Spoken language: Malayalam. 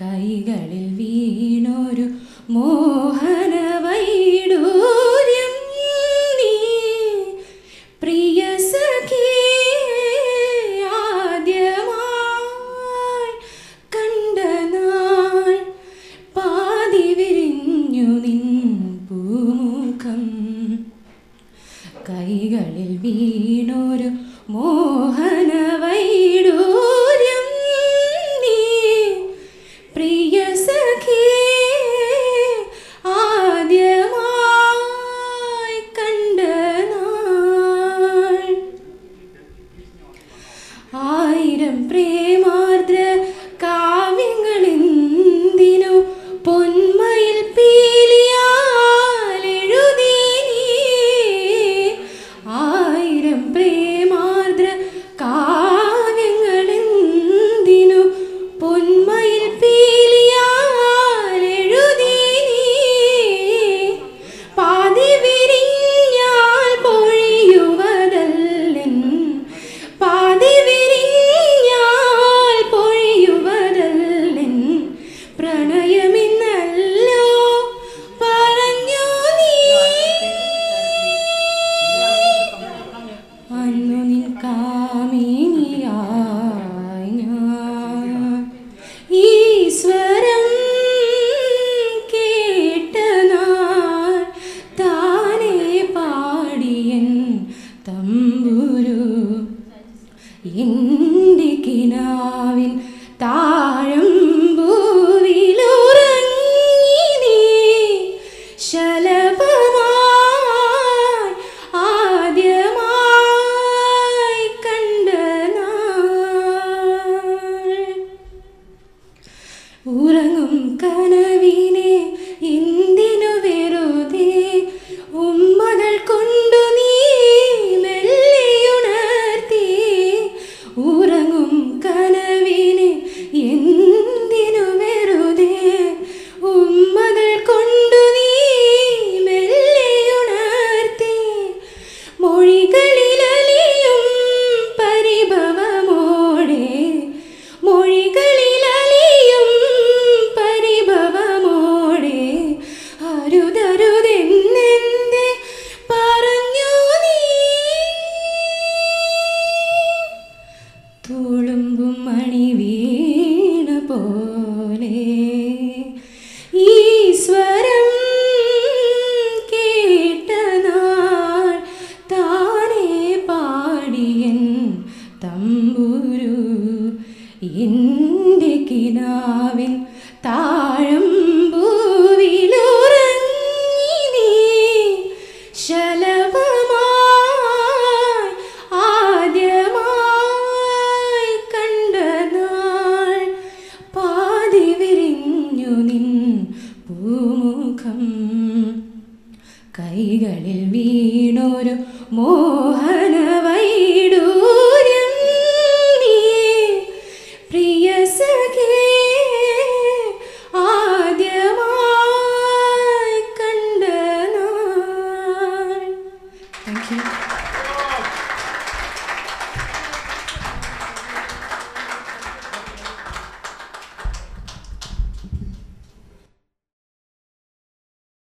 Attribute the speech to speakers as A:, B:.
A: കൈകളിൽ വീണൊരു മോഹന വൈഡൂര്യം നീ പ്രിയ സഖി ആദ്യമായി കണ്ട നാൾ പാതി വിരിഞ്ഞു നിൻ പൂമുഖം കൈകളിൽ വീണൊരു മോഹന വൈഡൂര്യം നീ പ്രിയ സഖി ആദ്യമായി കണ്ട നാൾ ആയിരം പ്രേമാർദ്ര കാവ്യങ്ങളെന്തിനു പൊന്മയിൽ പീലിയാലെഴുതി നീ ആയിരം പ്രേമാർദ്ര കാവ്യങ്ങളെന്തിനു പൊന്മയിൽ പീലിയാലെഴുതി നീ പാതി വിരിഞ്ഞാൽ പൊഴിയുവതല്ലൻ പാതി വിരിഞ്ഞാൽ പൊഴിയുവതല്ലൻ പ്രണയമെന്നല്ലോ പറഞ്ഞു നീ അന്നു നിൻ കാമിനിയായി ഞാൻ ഈശ്വരം കേട്ട നാൾ താനേ പാടിയൻ തമ്പുരു എൻ്റെ കിനാവിൻ താഴമ്പൂവിലുറങ്ങി നീ ശലഭമായി ആദ്യമായി കണ്ട നാൾ ഉറങ്ങും കനവിനെ എന്തിനു വെറുതെ ഉമ്മകൾ കൊണ്ടു നീ മെല്ലെയുണർത്തി ഉറങ്ങും കനവിനെ എന്തിനു വെറുതെ ഉമ്മകൾ കൊണ്ടു നീ മെല്ലെയുണർത്തി മൊഴികളിലലിയും പരിഭവമോടെ മൊഴികളിലലിയും പരിഭവമോടെ അരുതരുതെന്നെന്റെ പറഞ്ഞു നീ തുളുമ്പും മണി വീണ പോലെ ഈശ്വരം കേട്ട നാൾ താനേ പാടിയൻ തമ്പുരു എൻ്റെ കിനാവിൻ താഴമ്പൂവിലോ